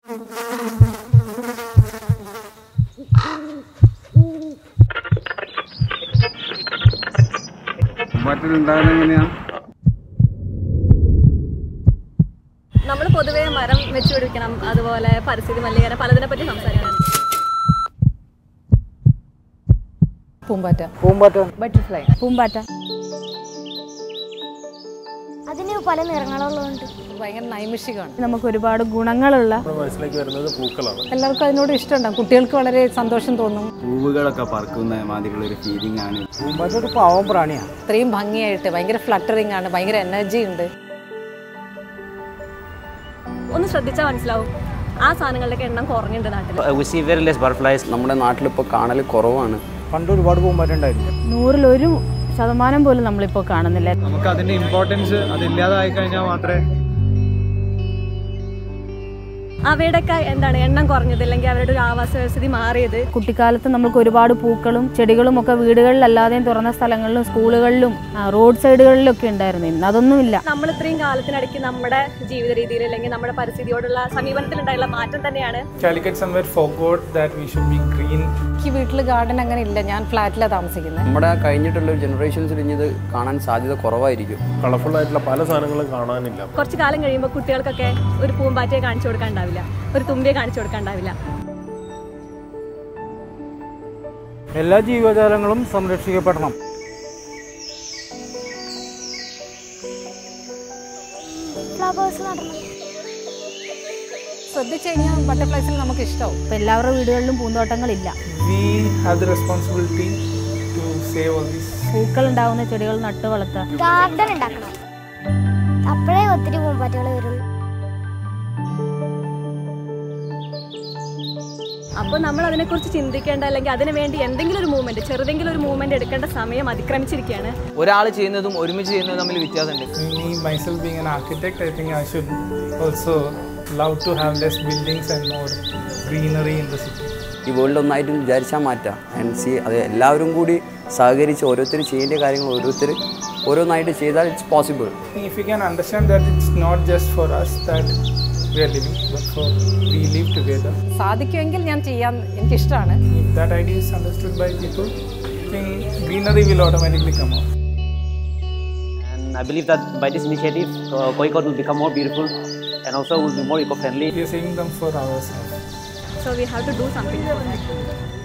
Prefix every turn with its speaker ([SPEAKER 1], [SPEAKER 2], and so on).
[SPEAKER 1] പൂമ്പാറ്റലുണ്ടാകുന്നത് എങ്ങനെയാ
[SPEAKER 2] നമ്മൾ പൊതുവേ മരം വെച്ച് പിടിക്കണം അതുപോലെ പരിസ്ഥിതി മലിനീകരണം പലതിനെ പറ്റി സംസാരിക്കണം
[SPEAKER 3] പൂമ്പാറ്റ
[SPEAKER 4] പൂമ്പാറ്റ
[SPEAKER 3] ബട്ടർഫ്ലൈ
[SPEAKER 5] പൂമ്പാറ്റ
[SPEAKER 6] അതിന് പല നിറങ്ങളുള്ളതുണ്ട്
[SPEAKER 3] ഭയങ്കര നൈമിഷികമാണ്
[SPEAKER 5] നമുക്ക് ഒരുപാട് ഗുണങ്ങളുള്ള
[SPEAKER 7] മനസ്സിലേക്ക് വരുന്നത് പൂക്കളാണ്
[SPEAKER 3] എല്ലാവർക്കും അതിനോട് ഇഷ്ടമുണ്ടാകും കുട്ടികൾക്ക് വളരെ സന്തോഷം തോന്നും
[SPEAKER 1] പൂവുകളൊക്കെ പറക്കുന്ന മാതിരിയുള്ള ഒരു ഫീലിംഗ് ആണ്
[SPEAKER 4] പൂമ്പാറ്റ ഒരു പാവം പ്രാണിയാണ്
[SPEAKER 3] അത്രയും ഭംഗിയായിട്ട് ഭയങ്കര ഫ്ലട്ടറിങ് ആണ് ഭയങ്കര എനർജി ഉണ്ട്
[SPEAKER 2] ഒന്ന് ശ്രദ്ധിച്ചാൽ മനസ്സിലാവും ആ സാധനങ്ങളുടെയൊക്കെ എണ്ണം കുറഞ്ഞിട്ടുണ്ട് നാട്ടിൽ
[SPEAKER 8] we see very less butterflies.
[SPEAKER 1] നമ്മുടെ നാട്ടിലിപ്പോൾ കാണൽ കുറവാണ്
[SPEAKER 4] പണ്ട് ഒരുപാട് പൂമ്പാറ്റ ഉണ്ടായിരുന്നു
[SPEAKER 5] നൂറിലൊരു ശതമാനം പോലും നമ്മളിപ്പോൾ കാണുന്നില്ല
[SPEAKER 7] നമുക്ക് അതിന്റെ ഇമ്പോർട്ടൻസ് അതില്ലാതായി കഴിഞ്ഞാൽ മാത്രമേ
[SPEAKER 2] അവയുടെയൊക്കെ എന്താണ് എണ്ണം കുറഞ്ഞത് അല്ലെങ്കിൽ അവരുടെ ഒരു ആവാസ വ്യവസ്ഥിതി മാറിയത്
[SPEAKER 5] കുട്ടിക്കാലത്ത് നമുക്ക് ഒരുപാട് പൂക്കളും ചെടികളും ഒക്കെ വീടുകളിലല്ലാതെയും തുറന്ന സ്ഥലങ്ങളിലും സ്കൂളുകളിലും ആ, റോഡ് സൈഡുകളിലും ഒക്കെ ഉണ്ടായിരുന്നു ഇന്ന് അതൊന്നുമില്ല
[SPEAKER 2] നമ്മൾ ഇത്രയും കാലത്തിനിടയ്ക്ക് നമ്മുടെ ജീവിത രീതിയിൽ അല്ലെങ്കിൽ നമ്മുടെ പരിസ്ഥിതിയോടുള്ള സമീപനത്തിലുണ്ടായുള്ള മാറ്റം തന്നെയാണ്
[SPEAKER 7] Calicut somewhere forgot that we should be green.
[SPEAKER 3] എനിക്ക് വീട്ടിൽ ഗാർഡൻ അങ്ങനെ ഇല്ല ഞാൻ ഫ്ലാറ്റിലാണ് താമസിക്കുന്നത്
[SPEAKER 1] നമ്മുടെ കഴിഞ്ഞിട്ടുള്ള ജനറേഷൻസിൽ ഇനി ഇത് കാണാൻ സാധ്യത കുറവായിരിക്കും
[SPEAKER 7] കളർഫുൾ ആയിട്ടുള്ള പല സാധനങ്ങളും കാണാനില്ല
[SPEAKER 2] കുറച്ച് കാലം കഴിയുമ്പോൾ കുട്ടികൾക്കൊക്കെ ഒരു പൂമ്പാറ്റയെ കാണിച്ചു കൊടുക്കാൻ ഉണ്ടാവില്ല ഒരു തുമ്പിയെ കാണിച്ചു കൊടുക്കാൻ ഉണ്ടാവില്ല
[SPEAKER 4] എല്ലാ ജീവജാലങ്ങളും സംരക്ഷിക്കപ്പെടണം
[SPEAKER 6] ഫ്ലവേഴ്സ് നടണം
[SPEAKER 3] ശ്രദ്ധിച്ചു കഴിഞ്ഞാൽ ബട്ടർഫ്ലൈസിൽ നമുക്ക് ഇഷ്ടമാവും
[SPEAKER 5] ഇപ്പം എല്ലാവരുടെ വീടുകളിലും പൂന്തോട്ടങ്ങളില്ല
[SPEAKER 7] We have the responsibility to save all these.
[SPEAKER 5] പൂക്കൾ ഉണ്ടാവുന്ന ചെടികൾ നട്ടു വളർത്തുക
[SPEAKER 6] ഗാർഡൻ ഉണ്ടാക്കണം അപ്പോഴേ ഒത്തിരി പൂമ്പാറ്റകൾ വരുള്ളൂ
[SPEAKER 2] അപ്പോൾ നമ്മൾ അതിനെക്കുറിച്ച് ചിന്തിക്കേണ്ട അല്ലെങ്കിൽ അതിനു വേണ്ടി എന്തെങ്കിലും ഒരു മൂവ്മെന്റ് ചെറുതെങ്കിലും ഒരു മൂവ്മെന്റ് എടുക്കേണ്ട സമയം അതിക്രമിച്ചിരിക്കുകയാണ്
[SPEAKER 8] ഒരാൾ ചെയ്യുന്നതും ഒരുമിച്ച് ചെയ്യുന്നതും തമ്മിൽ വ്യത്യാസമുണ്ട്
[SPEAKER 7] Me, myself being an architect, I think I should also love to have less buildings and more greenery in the city.
[SPEAKER 1] ഈ വേൾഡ് ഒന്നായിട്ട് വിചാരിച്ചാൽ മാറ്റാം ആൻഡ് സി അത് എല്ലാവരും കൂടി സഹകരിച്ച് ഓരോരുത്തർ ചെയ്യേണ്ട കാര്യങ്ങൾ ഓരോരുത്തർ ഓരോന്നായിട്ട് ചെയ്താൽ it's possible
[SPEAKER 7] If we can understand that it's not just for us that we are living, but for we live together.
[SPEAKER 3] സാധിക്കുമെങ്കിൽ ഞാൻ ചെയ്യാൻ എനിക്കിഷ്ടമാണ്
[SPEAKER 7] If that idea is understood by people, I think greenery will automatically come out.
[SPEAKER 8] And I believe that by this initiative, uh, Koikot will become more beautiful and also will be more eco-friendly.
[SPEAKER 7] We are saving them for ourselves.
[SPEAKER 2] So we have to do something for that.